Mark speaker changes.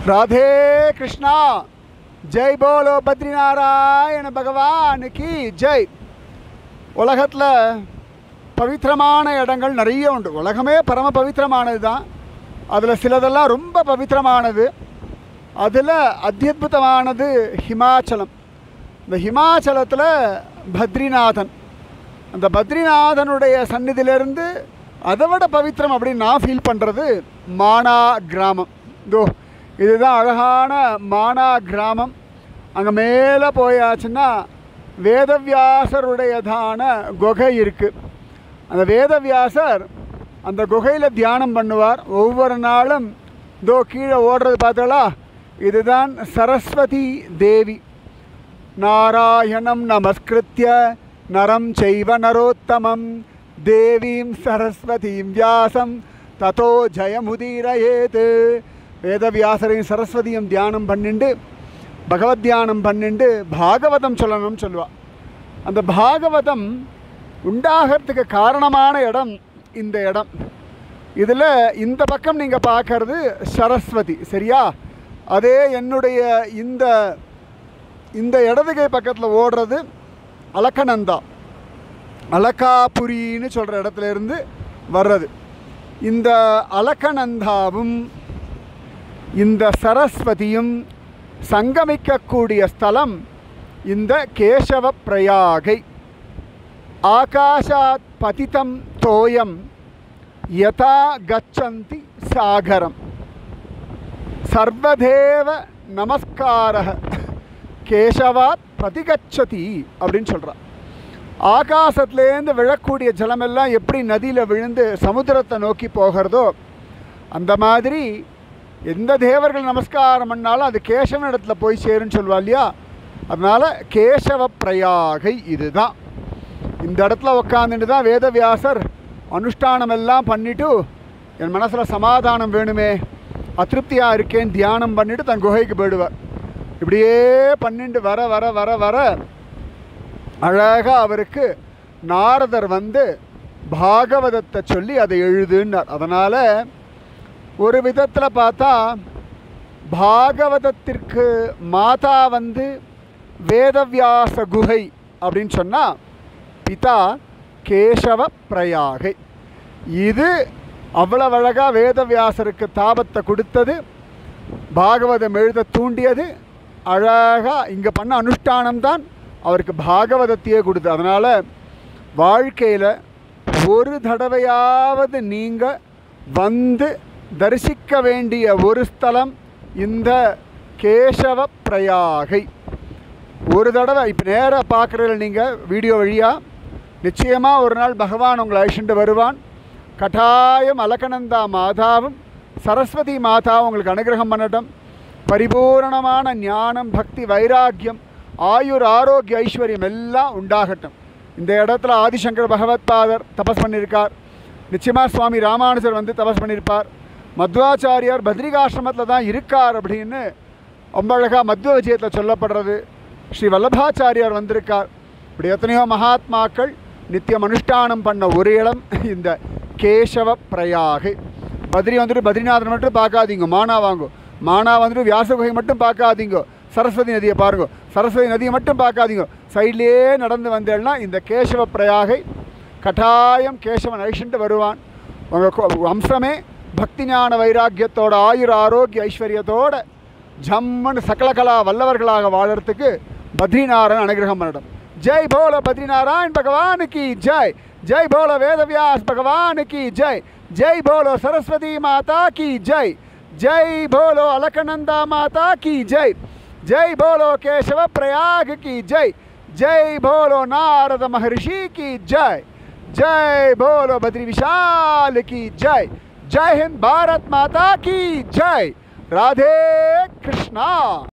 Speaker 1: ராதே கிருஷ்ணா ஜெய் போலோ பத்ரிநாராயண பகவான் கி ஜெய் உலகத்தில் பவித்திரமான இடங்கள் நிறைய உண்டு உலகமே பரம பவித்திரமானது தான் அதில் சிலதெல்லாம் ரொம்ப பவித்திரமானது அதில் அத்தியுதமானது ஹிமாச்சலம் இந்த ஹிமாச்சலத்தில் பத்ரிநாதன் அந்த பத்ரிநாதனுடைய சந்நிதியிலிருந்து அதை விட பவித்திரம் அப்படின்னு நான் ஃபீல் பண்ணுறது மானா கிராமம் இதோ இதுதான் அழகான மானா கிராமம் அங்கே மேலே போயாச்சுன்னா வேதவியாசருடையதான குகை இருக்குது அந்த வேதவியாசர் அந்த குகையில் தியானம் பண்ணுவார் ஒவ்வொரு நாளும் இதோ கீழே ஓடுறது பார்த்தோளா இதுதான் சரஸ்வதி தேவி நாராயணம் நமஸ்கிருத்ய நரம் செய்வ நரோத்தமம் தேவீம் சரஸ்வதீம் வியாசம் ததோ ஜெயமுதீரயேத் வேதவியாசரையும் சரஸ்வதியும் தியானம் பண்ணிண்டு பகவத் தியானம் பண்ணிண்டு பாகவதம் சொல்லணும்னு சொல்லுவாள் அந்த பாகவதம் உண்டாகிறதுக்கு காரணமான இடம் இந்த இடம் இதில் இந்த பக்கம் நீங்கள் பார்க்கறது சரஸ்வதி சரியா அதே என்னுடைய இந்த இந்த இடது கை பக்கத்தில் ஓடுறது அலக்கநந்தா அலக்காபுரின்னு சொல்கிற இடத்துல இருந்து வர்றது இந்த அலக்கநந்தாவும் இந்த சரஸ்வதியும் சங்கமிக்கக்கூடிய ஸ்தலம் இந்த கேசவ பிரயாகை ஆகாஷாத் பதிதம் தோயம் யதா கச்சந்தி சாகரம் சர்வதேவ நமஸ்கார கேசவாத் பிரதிகச்சதி அப்படின்னு சொல்கிறான் ஆகாசத்துலேருந்து விழக்கூடிய ஜலமெல்லாம் எப்படி நதியில் விழுந்து சமுத்திரத்தை நோக்கி போகிறதோ அந்த மாதிரி எந்த தேவர்கள் நமஸ்காரம் பண்ணாலும் அது கேசவன் இடத்துல போய் சேருன்னு சொல்லுவா இல்லையா அதனால் கேசவ பிரயாகை இதுதான் இந்த இடத்துல உட்காந்துட்டு தான் வேதவியாசர் அனுஷ்டானம் எல்லாம் பண்ணிவிட்டு என் மனசில் சமாதானம் வேணுமே அதிருப்தியாக இருக்கேன் தியானம் பண்ணிவிட்டு தன் குகைக்கு போயிடுவார் இப்படியே பண்ணிட்டு வர வர வர வர அழகாக அவருக்கு நாரதர் வந்து பாகவதத்தை சொல்லி அதை எழுதுன்னார் அதனால் ஒரு விதத்தில் பார்த்தா பாகவதத்திற்கு மாதா வந்து வேதவியாச குகை அப்படின்னு சொன்னால் பிதா கேசவ பிரயாகை இது அவ்வளவு அழகாக வேதவியாசருக்கு தாபத்தை கொடுத்தது பாகவதம் எழுத தூண்டியது அழகாக இங்கே பண்ண அனுஷ்டானம் தான் அவருக்கு பாகவதத்தையே கொடுத்து அதனால் வாழ்க்கையில் ஒரு தடவையாவது நீங்கள் வந்து தரிசிக்க வேண்டிய ஒரு ஸ்தலம் இந்த கேசவ பிரயாகை ஒரு தடவை இப்போ நேராக பார்க்குறதுல நீங்கள் வீடியோ வழியாக நிச்சயமாக ஒரு நாள் பகவான் உங்களை அழிச்சுட்டு வருவான் கட்டாயம் அலக்கநந்தா மாதாவும் சரஸ்வதி மாதாவும் உங்களுக்கு அனுகிரகம் பண்ணட்டும் பரிபூரணமான ஞானம் பக்தி வைராக்கியம் ஆயுர் ஆரோக்கிய ஐஸ்வர்யம் எல்லாம் உண்டாகட்டும் இந்த இடத்துல ஆதிசங்கர பகவத்பாதர் தபஸ் பண்ணியிருக்கார் நிச்சயமாக சுவாமி ராமானுஜர் வந்து தபஸ் பண்ணியிருப்பார் மத்வாச்சாரியார் பத்ரிகாசிரமத்தில் தான் இருக்கார் அப்படின்னு ரொம்ப அழகாக மத்வ விஜயத்தில் சொல்லப்படுறது ஸ்ரீ வல்லபாச்சாரியார் வந்திருக்கார் இப்படி எத்தனையோ மகாத்மாக்கள் நித்தியம் அனுஷ்டானம் பண்ண ஒரு இடம் இந்த கேசவ பிரயாகை பத்ரி வந்துட்டு பத்ரிநாதன் மட்டும் பார்க்காதீங்க மானா வாங்கும் மானா வந்துட்டு வியாசகுகை மட்டும் பார்க்காதீங்க சரஸ்வதி நதியை பாருங்க சரஸ்வதி நதியை மட்டும் பார்க்காதீங்க சைட்லேயே நடந்து வந்தேன்னா இந்த கேசவ பிரயாகை கட்டாயம் கேசவன் அழிச்சுட்டு வருவான் உங்கள் வம்சமே பக்தி ஞான வைராக்கியத்தோட ஆயுர் ஆரோக்கிய ஐஸ்வர்யத்தோட ஜம்முன்னு சகலகலா வல்லவர்களாக வாழறதுக்கு பத்ரிநாராயண் அனுகிரகம் பண்ணட்டும் ஜெய் போல பத்ரிநாராயண் பகவான் கி ஜெய் ஜெய் போல வேதவியாஸ் பகவான் கி ஜெய் ஜெய் போலோ சரஸ்வதி மாதா கி ஜெய் ஜெய் போலோ அலக்கநந்தா மாதா கி ஜெய் ஜெய் போலோ கேசவ பிரயாக் की जय जय बोलो नारद महर्षि की जय जय बोलो बद्री विशाल की जय जय हिंद भारत माता की जय राधे कृष्णा